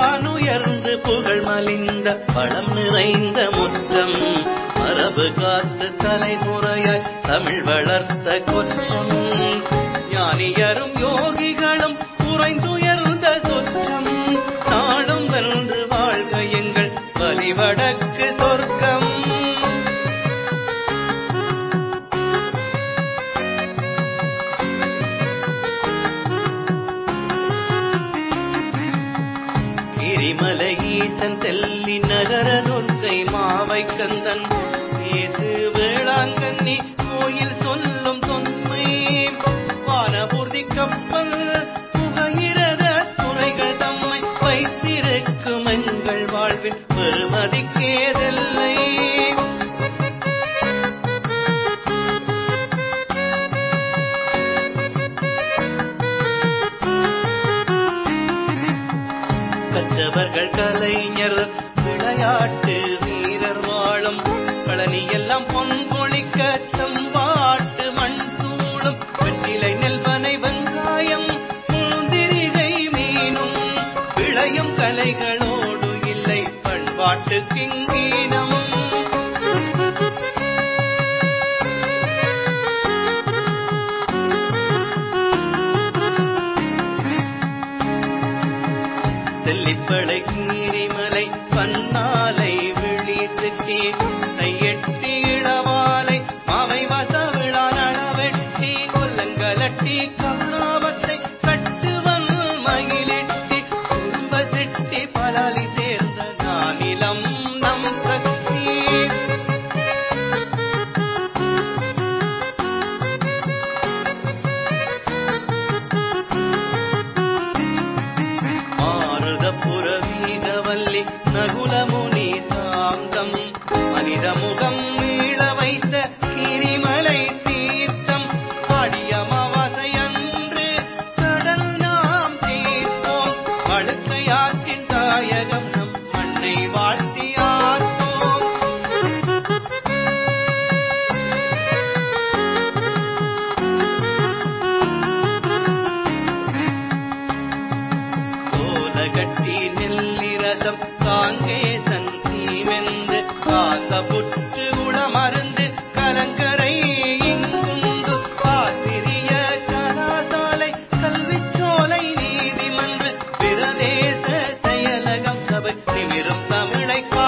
வானுயர்ந்து புகழ் மலிந்த வளம் நிறைந்த முற்றம் மரபு காத்து தலைமுறையாய் தமிழ் வளர்த்த கொற்றம் ஞானியரும் யோகிகளும் உறைந்துயர்ந்த சொற்றம் நாளும் வென்று வாழ்க எங்கள் வலிவடக்கு சொர்க்கம் கிரிமலை ஈசன் தெல்லி நகர துர்க்கை மாவை கந்தன் பேசு வேளாங்கண்ணி கோயில் சொல்லும் தொன்மை வானபூர்த்தி கப்பல் புகையிரத துறைகள் தம்மை வைத்திருக்கும் எங்கள் வாழ்வில் பெருமதிக்கேதில்லை கற்றவர்கள் கலைஞர் விளையாட்டு வீரர் வாழும் பழனி எல்லாம் பொன் கொழிக்க செம்பாட்டு மண் சூடும் வெற்றிலை நெல்வனை வெங்காயம் முந்திரிகை மீனும் விளையும் கலைகளோடு இல்லை பண்பாட்டு கிங்கீனம் தெல்லிப்பளை கீரிமலை பன்னாலை விழி சிட்டி தையெட்டி இளவாலை மாவை வசவிழா நளவெட்டி கொல்லங்கலட்டி கமலாவத்தை கட்டுவன் மயிலெட்டி குடும்ப சிட்டி பலாலி சேர்ந்த நானிலம் நம் சக்தி மாருதப்புற வீரவல்லி நகுலமுனி சாந்தம் மனித முகம் மீள வைத்த கிரிமலை தீர்த்தம் ஆடிய அமாவாசை அன்று கடல் நாம் தீர்ப்போம் வழுக்கையாற்றின் தாயகம் நம் மண்ணை வாழ்த்தி ஆர்ப்போம் கோலகட்டி நெல்லிரசம் காங்கேசன் தீமெந்து காசபுற்று உளமருந்து கலங்கரை இங்குண்டு ஆசிரிய கலாசாலை கல்விச்சோலை நீதிமன்ற பிரதேச செயலகம் சபை நிமிரும் தமிழை கா